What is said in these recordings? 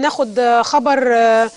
ناخد خبر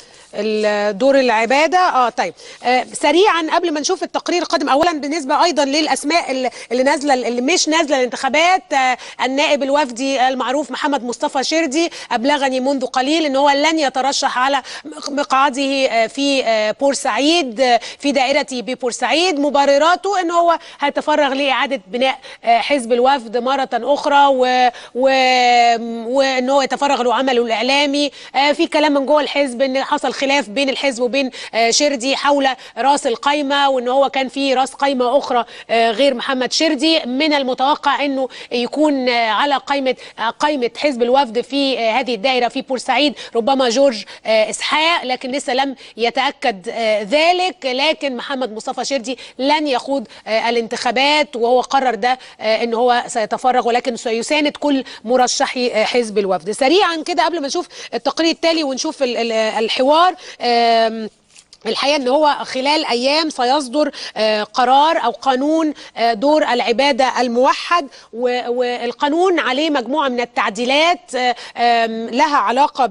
دور العباده اه طيب آه سريعا قبل ما نشوف التقرير القادم اولا بالنسبه ايضا للاسماء اللي, اللي نازله اللي مش نازله الانتخابات آه النائب الوفدي المعروف محمد مصطفى شردي ابلغني منذ قليل ان هو لن يترشح على مقعده آه في آه بورسعيد آه في دائرتي ببورسعيد مبرراته ان هو هيتفرغ لاعاده بناء آه حزب الوفد مره اخرى و... و... وان هو يتفرغ لعمله الاعلامي آه في كلام من جوه الحزب ان حصل خلاف بين الحزب وبين شردي حول راس القايمه وان هو كان في راس قايمه اخرى غير محمد شردي من المتوقع انه يكون على قائمه قائمه حزب الوفد في هذه الدائره في بورسعيد ربما جورج اسحاق لكن لسه لم يتاكد ذلك لكن محمد مصطفى شردي لن يخوض الانتخابات وهو قرر ده ان هو سيتفرغ ولكن سيساند كل مرشحي حزب الوفد سريعا كده قبل ما نشوف التقرير التالي ونشوف الحوار الحقيقه ان هو خلال ايام سيصدر قرار او قانون دور العباده الموحد والقانون عليه مجموعه من التعديلات لها علاقه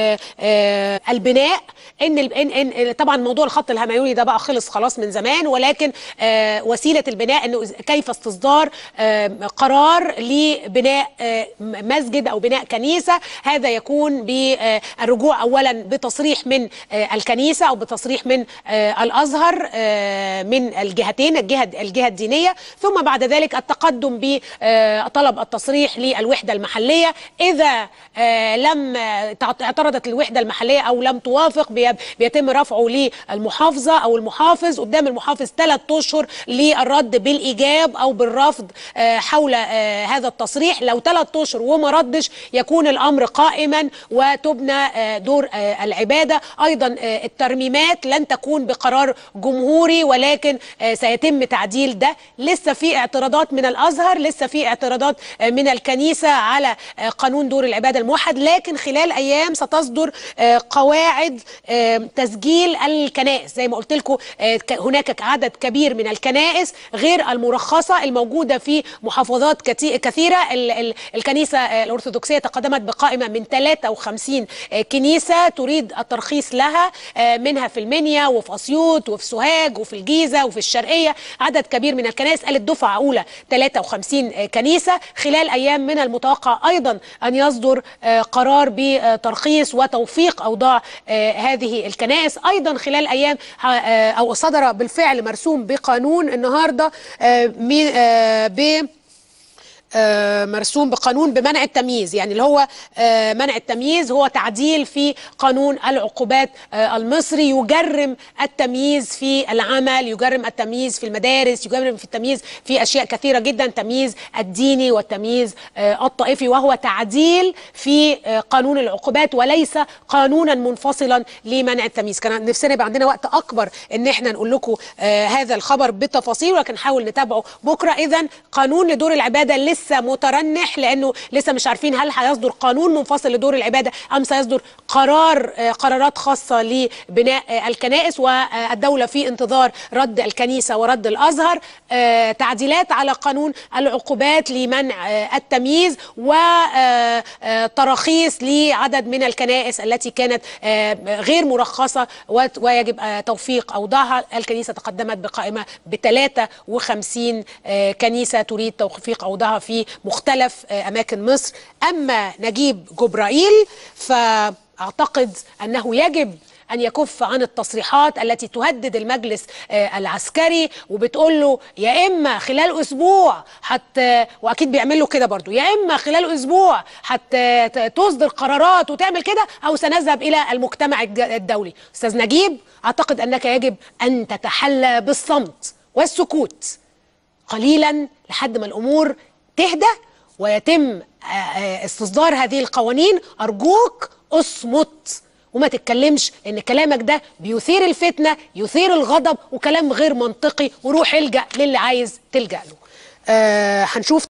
بالبناء ان ان طبعا موضوع الخط الهميوني ده بقى خلص خلاص من زمان ولكن وسيله البناء انه كيف استصدار قرار لبناء مسجد او بناء كنيسه هذا يكون بالرجوع اولا بتصريح من الكنيسه او بتصريح من الازهر من الجهتين الجهه الجهه الدينيه ثم بعد ذلك التقدم بطلب التصريح للوحده المحليه اذا لم اعترضت الوحده المحليه او لم توافق بيتم رفعه للمحافظه او المحافظ قدام المحافظ ثلاث اشهر للرد بالايجاب او بالرفض حول هذا التصريح لو ثلاث اشهر وما ردش يكون الامر قائما وتبنى دور العباده ايضا الترميمات لن تكون بقرار جمهوري ولكن سيتم تعديل ده لسه في اعتراضات من الازهر لسه في اعتراضات من الكنيسه على قانون دور العباده الموحد لكن خلال ايام ستصدر قواعد تسجيل الكنائس زي ما قلت لكم هناك عدد كبير من الكنائس غير المرخصه الموجوده في محافظات كثيره الكنيسه الارثوذكسيه تقدمت بقائمه من 53 كنيسه تريد الترخيص لها منها في المنيا وفي اسيوط وفي سوهاج وفي الجيزه وفي الشرقيه عدد كبير من الكنائس قالت دفعه اولى 53 كنيسه خلال ايام من المتوقع ايضا ان يصدر قرار بترخيص وتوفيق اوضاع هذه الكنائس ايضا خلال ايام او صدر بالفعل مرسوم بقانون النهارده ب مرسوم بقانون بمنع التمييز يعني اللي هو منع التمييز هو تعديل في قانون العقوبات المصري يجرم التمييز في العمل يجرم التمييز في المدارس يجرم في التمييز في اشياء كثيره جدا تمييز الديني والتمييز الطائفي وهو تعديل في قانون العقوبات وليس قانونا منفصلا لمنع التمييز كان نفسنا يبقى عندنا وقت اكبر ان احنا نقول لكم هذا الخبر بالتفاصيل ولكن نحاول نتابعه بكره اذا قانون لدور العباده لسه لسه مترنح لانه لسه مش عارفين هل هيصدر قانون منفصل لدور العباده ام سيصدر قرار قرارات خاصه لبناء الكنائس والدوله في انتظار رد الكنيسه ورد الازهر تعديلات على قانون العقوبات لمنع التمييز وتراخيص لعدد من الكنائس التي كانت غير مرخصه ويجب توفيق اوضاعها الكنيسه تقدمت بقائمه ب 53 كنيسه تريد توفيق اوضاعها في مختلف اماكن مصر اما نجيب جبرائيل فاعتقد انه يجب ان يكف عن التصريحات التي تهدد المجلس العسكري وبتقول له يا اما خلال اسبوع حتى واكيد بيعمل له كده برضه يا اما خلال اسبوع حتى تصدر قرارات وتعمل كده او سنذهب الى المجتمع الدولي استاذ نجيب اعتقد انك يجب ان تتحلى بالصمت والسكوت قليلا لحد ما الامور تهدى ويتم استصدار هذه القوانين ارجوك اصمت وما تتكلمش لان كلامك ده بيثير الفتنه يثير الغضب وكلام غير منطقي وروح الجا للي عايز تلجا له آه هنشوف